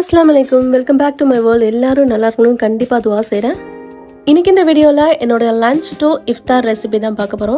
அஸ்ஸலாமு அலைக்கும் welcome back to my world எல்லாரும் நல்லா இருக்கணும் கண்டிப்பாக துவா செய்கிறேன் இன்னைக்கு இந்த வீடியோவில் என்னோட லஞ்ச் டு இஃப்தார் ரெசிபி தான் பார்க்க போகிறோம்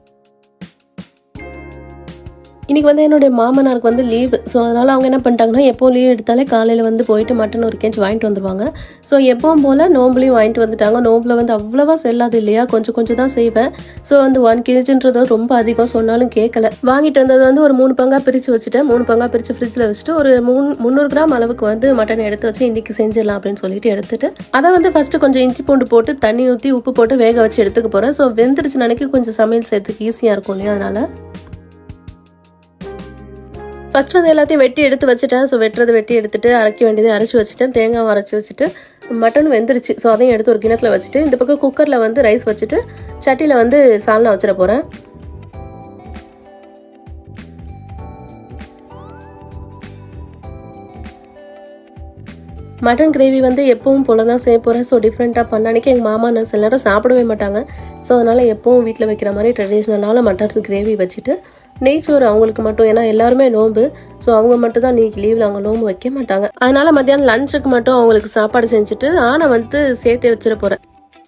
இன்னைக்கு வந்து என்னுடைய மாமனாருக்கு வந்து லீவு ஸோ அதனால் அவங்க என்ன பண்ணிட்டாங்கன்னா எப்போ லீவ் எடுத்தாலே காலையில் வந்து போயிட்டு மட்டன் ஒரு கேஜ் வாங்கிட்டு வந்துருவாங்க ஸோ எப்பவும் போல் நோம்புலையும் வாங்கிட்டு வந்துட்டாங்க நோம்பில் வந்து அவ்வளோவா செல்லாது இல்லையா கொஞ்சம் கொஞ்சம் தான் செய்வேன் ஸோ வந்து ஒன் கேஜின்றது ரொம்ப அதிகம் சொன்னாலும் கேட்கல வாங்கிட்டு வந்தது வந்து ஒரு மூணு பங்காக பிரித்து வச்சுட்டேன் மூணு பங்காக பிரித்து ஃப்ரிட்ஜில் வச்சுட்டு ஒரு மூணு முந்நூறு கிராம் அளவுக்கு வந்து மட்டன் எடுத்து வச்சு இன்றைக்கி செஞ்சிடலாம் அப்படின்னு சொல்லிட்டு எடுத்துட்டு அதை வந்து ஃபஸ்ட்டு கொஞ்சம் இஞ்சி பூண்டு போட்டு தண்ணி ஊற்றி உப்பு போட்டு வேக வச்சு எடுத்துக்க போகிறேன் ஸோ வெந்துருச்சு நினைக்க கொஞ்சம் சமையல் செய்யறதுக்கு ஈஸியாக இருக்கும் இல்லையா அதனால் ஃபஸ்ட் வந்து எல்லாத்தையும் வெட்டி எடுத்து வச்சுட்டேன் ஸோ வெட்டுறது வெட்டி எடுத்துட்டு அரைக்க வேண்டியதை அரைச்சி வச்சுட்டேன் தேங்காய் அரைச்சி வச்சுட்டு மட்டன் வெந்துருச்சு ஸோ அதையும் எடுத்து ஒரு கிணத்துல வச்சுட்டு இந்த பக்கம் குக்கரில் வந்து ரைஸ் வச்சுட்டு சட்டியில் வந்து சால்னா வச்சிட போகிறேன் மட்டன் கிரேவி வந்து எப்பவும் போல தான் செய்ய போகிறேன் ஸோ டிஃப்ரெண்ட்டாக பண்ண அன்றைக்கி எங்கள் மாமா நான் சில நேரம் சாப்பிடவே மாட்டாங்க ஸோ அதனால் எப்பவும் வீட்டில் வைக்கிற மாதிரி ட்ரெடிஷ்னலான மட்டன் கிரேவி வச்சுட்டு நெய்ச்சோறு அவங்களுக்கு மட்டும் ஏன்னா எல்லாருமே நோம்பு ஸோ அவங்க மட்டும் தான் இன்னைக்கு லீவில் அவங்க நோம்பு வைக்க மாட்டாங்க அதனால மத்தியானம் லஞ்சுக்கு மட்டும் அவங்களுக்கு சாப்பாடு செஞ்சுட்டு ஆனை வந்து சேர்த்து வச்சிட போகிறேன்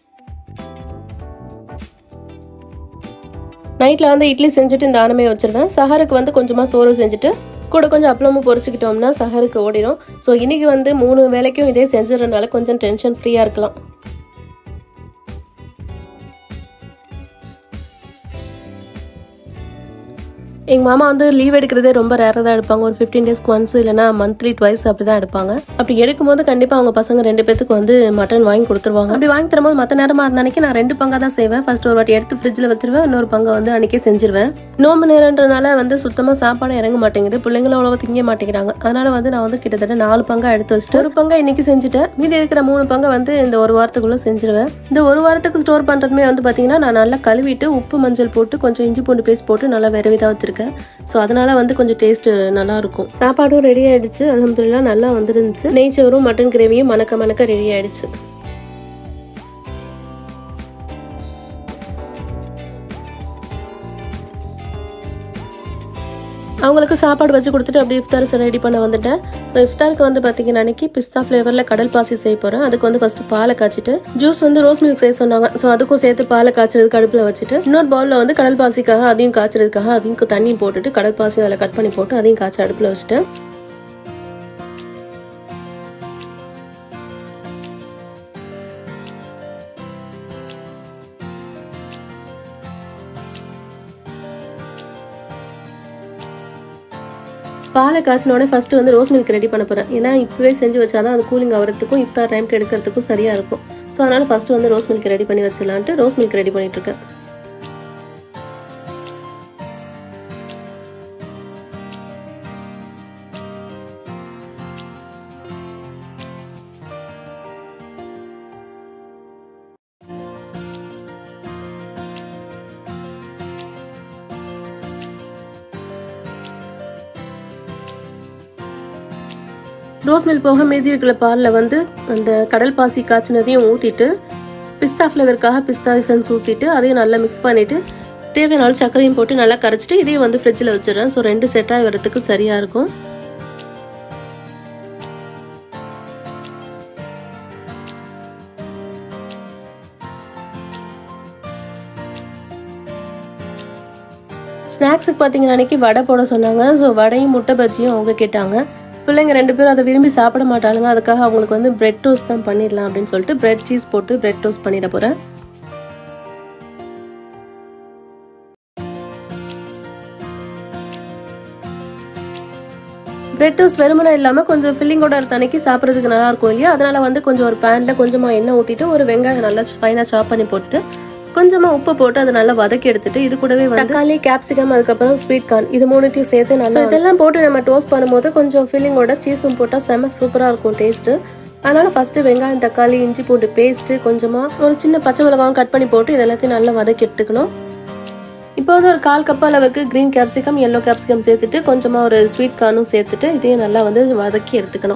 நைட்டில் வந்து இட்லி செஞ்சுட்டு இந்த ஆனமே வச்சிருவேன் சஹருக்கு வந்து கொஞ்சமாக சோறு செஞ்சுட்டு கூட கொஞ்சம் அப்பளமும் பொரிச்சுக்கிட்டோம்னா சஹருக்கு ஓடிடும் ஸோ இன்னைக்கு வந்து மூணு வேலைக்கும் இதே செஞ்சிடறதுனால கொஞ்சம் டென்ஷன் ஃப்ரீயாக இருக்கலாம் எங்கள் மாமா வந்து லீவ் எடுக்கிறதே ரொம்ப ரேராக தான் எடுப்பாங்க ஒரு ஃபிஃப்டீன் டேஸ்க்கு ஒன்ஸ் இல்லைனா மந்த்லி ட்வைஸ் அப்படி தான் எடுப்பாங்க அப்படி எடுக்கும்போது கண்டிப்பாக அவங்க பசங்க ரெண்டு பேத்துக்கு வந்து மட்டன் வாங்கி கொடுத்துருவாங்க அப்படி வாங்கி தரும்போது மற்ற நேரமாக இருந்த அன்னைக்கு நான் ரெண்டு பங்காக தான் செய்வேன் ஃபர்ஸ்ட் ஒரு வாட்டி எடுத்து ஃப்ரிட்ஜில் வச்சிருவேன் இன்னொரு பங்கை வந்து அன்றைக்கே செஞ்சிருவேன் நோம்பு நேரன்றனால வந்து சுத்தமாக சாப்பாடு இறங்க மாட்டேங்குது பிள்ளைங்களும் அவ்வளோவா திங்க மாட்டேங்கிறாங்க அதனால வந்து நான் வந்து கிட்டத்தட்ட நாலு பங்கா எடுத்து வச்சுட்டு ஒரு பங்கை இன்னைக்கு செஞ்சுட்டேன் மீதி இருக்கிற மூணு பங்கை வந்து இந்த ஒரு வாரத்துக்குள்ளே செஞ்சிருவேன் இந்த ஒரு வாரத்துக்கு ஸ்டோர் பண்ணுறதுமே வந்து பார்த்தீங்கன்னா நான் நல்லா கழுவிட்டு உப்பு மஞ்சள் போட்டு கொஞ்சம் இஞ்சி பூண்டு பேஸ்ட் போட்டு நல்லா விரவிதாக வச்சிருக்கேன் ஸோ அதனால வந்து கொஞ்சம் டேஸ்ட் நல்லா இருக்கும் சாப்பாடும் ரெடி ஆயிடுச்சு அலமதுல்லா நல்லா வந்துருந்துச்சு நெய்ச்சோறும் மட்டன் கிரேவியும் மணக்க மணக்க ரெடி ஆயிடுச்சு அவங்களுக்கு சாப்பாடு வச்சு கொடுத்துட்டு அப்படியே இஃப்தார் ரெடி பண்ண வந்துட்டேன் ஸோ இஃப்தாருக்கு வந்து பார்த்தீங்கன்னா அன்னைக்கு பிஸ்தா ஃப்ளேவரில் கடல் பாசி செய்ய போகிறேன் அதுக்கு வந்து ஃபஸ்ட்டு பாலை காய்ச்சிட்டு ஜூஸ் வந்து ரோஸ் மில்க் செய்ய சொன்னாங்க ஸோ அதுக்கும் சேர்த்து பாலை காய்ச்சறதுக்கு அடுப்பில் வச்சுட்டு இன்னொரு பவுலில் வந்து கடல் பாசிக்காக அதையும் காய்ச்சறதுக்காக அதையும் தண்ணி போட்டுட்டு கடல் பாசி அதில் கட் பண்ணி போட்டு அதையும் காய்ச்சி அடுப்பில் வச்சுட்டேன் பாலை காய்ச்சினோடனே ஃபஸ்ட்டு வந்து ரோஸ் மில்க் ரெடி பண்ண போகிறேன் ஏன்னா இப்போவே செஞ்சு வச்சாதான் அது கூலிங் ஆகிறதுக்கும் இஃப்தார் டைம்க்கு எடுக்கிறதுக்கும் சரியாக இருக்கும் ஸோ அதனால் ஃபஸ்ட்டு வந்து ரோஸ் மில்க் ரெடி பண்ணி வச்சிடலான்ட்டு ரோஸ் மில்க் ரெடி பண்ணிட்டு இருக்கேன் ரோஸ் மில்க் போக மீதி இருக்கிற பாலில் வந்து அந்த கடல் பாசி காய்ச்சினதையும் ஊற்றிட்டு பிஸ்தா ஃப்ளேவருக்காக பிஸ்தா எசன்ஸ் ஊற்றிட்டு அதையும் நல்லா மிக்ஸ் பண்ணிவிட்டு தேவையான சர்க்கரையும் போட்டு நல்லா கரைச்சிட்டு இதையும் வந்து ஃப்ரிட்ஜில் வச்சிடறேன் ஸோ ரெண்டு செட்டாக வரத்துக்கு சரியாக இருக்கும் ஸ்நாக்ஸுக்கு பார்த்தீங்கன்னா அன்றைக்கி வடை போட சொன்னாங்க ஸோ வடையும் முட்டை பஜ்ஜியும் அவங்க கேட்டாங்க பிள்ளைங்க ரெண்டு பேரும் அதை விரும்பி சாப்பிட மாட்டாளுங்க அதுக்காக அவங்களுக்கு வந்து பிரெட் டோஸ்ட் தான் பண்ணிடலாம் அப்படின்னு சொல்லிட்டு பிரெட் சீஸ் போட்டு பிரெட் டோஸ்ட் பண்ணிட போகிறேன் பிரெட் டோஸ்ட் வெறுமனை இல்லாமல் கொஞ்சம் ஃபில்லிங்கோட இருக்க அன்னைக்கு சாப்பிட்றதுக்கு நல்லா இருக்கும் இல்லையா அதனால வந்து கொஞ்சம் ஒரு பேனில் கொஞ்சமாக எண்ணெய் ஊற்றிட்டு ஒரு வெங்காயம் நல்லா ஃபைனாக சாப் பண்ணி போட்டுட்டு கொஞ்சமாக உப்பு போட்டு அதை நல்லா வதக்கி எடுத்துட்டு இது கூடவே தக்காளி கேப்சிகம் அதுக்கப்புறம் ஸ்வீட் கார்ன் இது மூணுத்தையும் சேர்த்து நல்லா இதெல்லாம் போட்டு நம்ம டோஸ்ட் பண்ணும்போது கொஞ்சம் ஃபீலிங்கோட சீஸும் போட்டால் செம்ம சூப்பராக இருக்கும் டேஸ்ட்டு அதனால ஃபஸ்ட்டு வெங்காயம் தக்காளி இஞ்சி பூண்டு பேஸ்ட்டு கொஞ்சமாக ஒரு சின்ன பச்சை மிளகாவும் கட் பண்ணி போட்டு இது எல்லாத்தையும் நல்லா வதக்கி எடுத்துக்கணும் இப்போ வந்து ஒரு கால் கப் அளவுக்கு க்ரீன் கேப்சிகம் எல்லோ கேப்சிகம் சேர்த்துட்டு கொஞ்சமாக ஒரு ஸ்வீட் கார்னும் சேர்த்துட்டு இதையும் நல்லா வந்து வதக்கி எடுத்துக்கணும்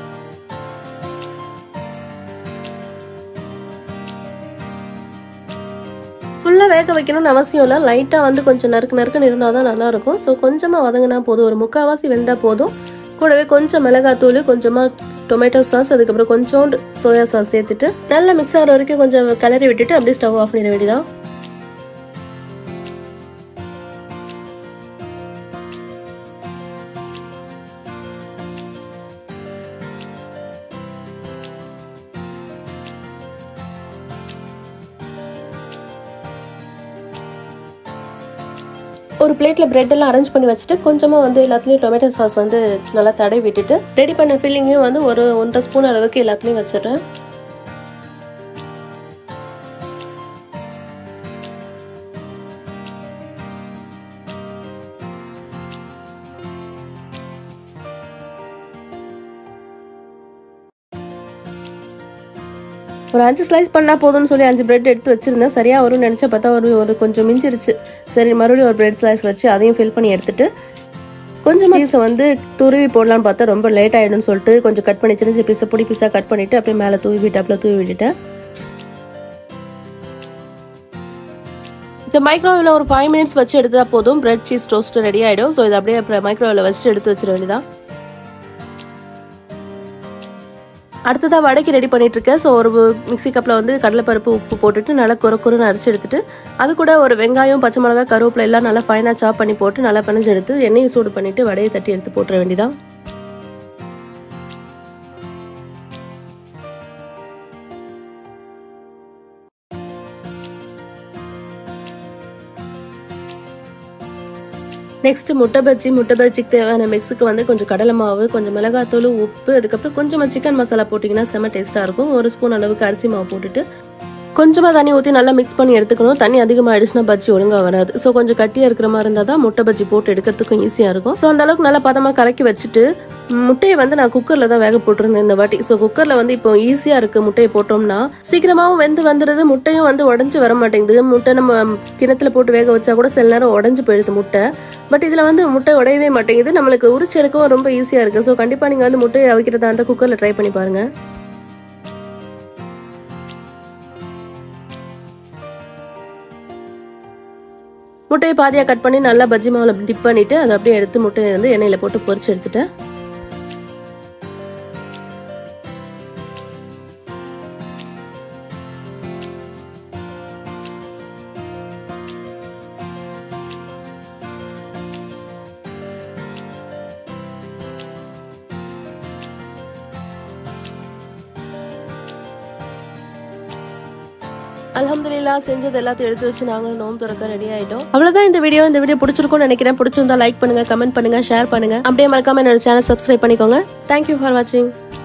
ஃபுல்லாக வேக வைக்கணும்னு அவசியம் இல்லை லைட்டாக வந்து கொஞ்சம் நறுக்கு நறுக்குன்னு இருந்தால் தான் நல்லாயிருக்கும் ஸோ கொஞ்சமாக வதங்கினா போதும் ஒரு முக்கால்வாசி வெந்தால் போதும் கூடவே கொஞ்சம் மிளகாத்தூள் கொஞ்சமாக டொமேட்டோ சாஸ் அதுக்கப்புறம் கொஞ்சோண்டு சோயா சாஸ் சேர்த்துட்டு நல்லா மிக்ஸ் ஆகிற வரைக்கும் கொஞ்சம் கிளறி விட்டுட்டு அப்படியே ஸ்டவ் ஆஃப் பண்ணிட வேண்டியதான் ஒரு பிளேட்டில் பிரெட் எல்லாம் அரேஞ்ச் பண்ணி வச்சுட்டு கொஞ்சமாக வந்து எல்லாத்துலேயும் டொமேட்டோ சாஸ் வந்து நல்லா தடவி விட்டுட்டு ரெடி பண்ண ஃபில்லிங்கையும் வந்து ஒரு ஒன்றரை ஸ்பூன் அளவுக்கு எல்லாத்துலேயும் வச்சிடுறேன் ஒரு அஞ்சு ஸ்லைஸ் பண்ணால் போதும்னு சொல்லி அஞ்சு பிரெட் எடுத்து வச்சிருந்தேன் சரியாக வரும்னு நினச்சா பார்த்தா ஒரு ஒரு கொஞ்சம் மிஞ்சிருச்சு சரி மறுபடியும் ஒரு பிரெட் ஸ்லைஸ் வச்சு அதையும் ஃபில் பண்ணி எடுத்துட்டு கொஞ்சம் பீஸை வந்து துருவி போடலான்னு பார்த்தா ரொம்ப லேட் ஆகிடும்னு சொல்லிட்டு கொஞ்சம் கட் பண்ணி சின்ன சின்ன பீஸை பொடி பீஸாக கட் பண்ணிவிட்டு அப்படியே மேலே தூவி விட்டாப்பில் தூவி விட்டுட்டேன் இந்த மைக்ரோவேவில் ஒரு ஃபைவ் மினிட்ஸ் வச்சு எடுத்தா போதும் பிரெட் சீஸ் டோஸ்ட் ரெடி ஆகிடும் ஸோ இது அப்படியே அப்புறம் மைக்ரோவேவில் வச்சுட்டு எடுத்து வச்சிட வேண்டியதான் அடுத்ததாக வடைக்கு ரெடி பண்ணிட்டு இருக்கேன் ஸோ ஒரு மிக்சி கப்பில் வந்து கடலைப்பருப்பு உப்பு போட்டுட்டு நல்லா குறை குறுன்னு அரைச்சி எடுத்துட்டு அது கூட ஒரு வெங்காயம் பச்சை மிளகா கருவேப்பிலை எல்லாம் நல்லா ஃபைனாக சாப் பண்ணி போட்டு நல்லா பிணைஞ்சு எடுத்து எண்ணெயை சூடு பண்ணிட்டு வடையை தட்டி எடுத்து போட்டுற வேண்டியதான் நெக்ஸ்ட் முட்டை பஜ்ஜி முட்டை பஜ்ஜிக்கு தேவையான மிக்ஸுக்கு வந்து கொஞ்சம் கடலை மாவு கொஞ்சம் மிளகாத்தூள் உப்பு அதுக்கப்புறம் கொஞ்சமாக சிக்கன் மசாலா போட்டிங்கன்னா செம்ம டேஸ்ட்டாக இருக்கும் ஒரு ஸ்பூன் அளவுக்கு அரிசி மாவு போட்டுட்டு கொஞ்சமாக தண்ணி ஊற்றி நல்லா மிக்ஸ் பண்ணி எடுத்துக்கணும் தண்ணி அதிகமாக ஆயிடுச்சுன்னா பஜ்ஜி ஒழுங்காக வராது ஸோ கொஞ்சம் கட்டியாக இருக்கிற மாதிரி இருந்தால் தான் முட்டை பஜ்ஜி போட்டு எடுக்கிறதுக்கும் ஈஸியாக இருக்கும் ஸோ அந்த அளவுக்கு நல்லா பதமாக கலக்கி வச்சுட்டு முட்டையை வந்து நான் குக்கரில் தான் வேக போட்டிருந்தேன் இந்த வாட்டி ஸோ குக்கரில் வந்து இப்போ ஈஸியாக இருக்குது முட்டையை போட்டோம்னா சீக்கிரமாகவும் வெந்து வந்துடுது முட்டையும் வந்து உடஞ்சி வர மாட்டேங்குது முட்டை நம்ம கிணத்துல போட்டு வேக வச்சா கூட சில நேரம் உடஞ்சி போயிடுது முட்டை பட் இதில் வந்து முட்டை உடையவே மாட்டேங்குது நம்மளுக்கு உரிச்சு எடுக்கவும் ரொம்ப ஈஸியாக இருக்குது ஸோ கண்டிப்பாக நீங்கள் வந்து முட்டையை அவிக்கிறதா இருந்தால் குக்கரில் ட்ரை பண்ணி பாருங்கள் முட்டையை பாதியாக கட் பண்ணி நல்லா பஜ்ஜி மாவில் டிப் பண்ணிவிட்டு அதை அப்படியே எடுத்து முட்டையை வந்து எண்ணெயில் போட்டு பொரிச்சு எடுத்துட்டேன் அலமதுல்லா செஞ்சது எல்லாத்தையும் எடுத்து வச்சு நாங்களும் நோம்பு திறக்க ரெடி ஆயிட்டோம் அவ்வளவுதான் இந்த வீடியோ இந்த வீடியோ பிடிச்சிருக்கும்னு நினைக்கிறேன் பிடிச்சிருந்தா லைக் பண்ணுங்க கமெண்ட் பண்ணுங்க ஷேர் பண்ணுங்க அப்படியே மறக்காம என்னோட சேனல் சப்ஸ்கிரைப் பண்ணிக்கோங்க தேங்க்யூ ஃபார் வாட்சிங்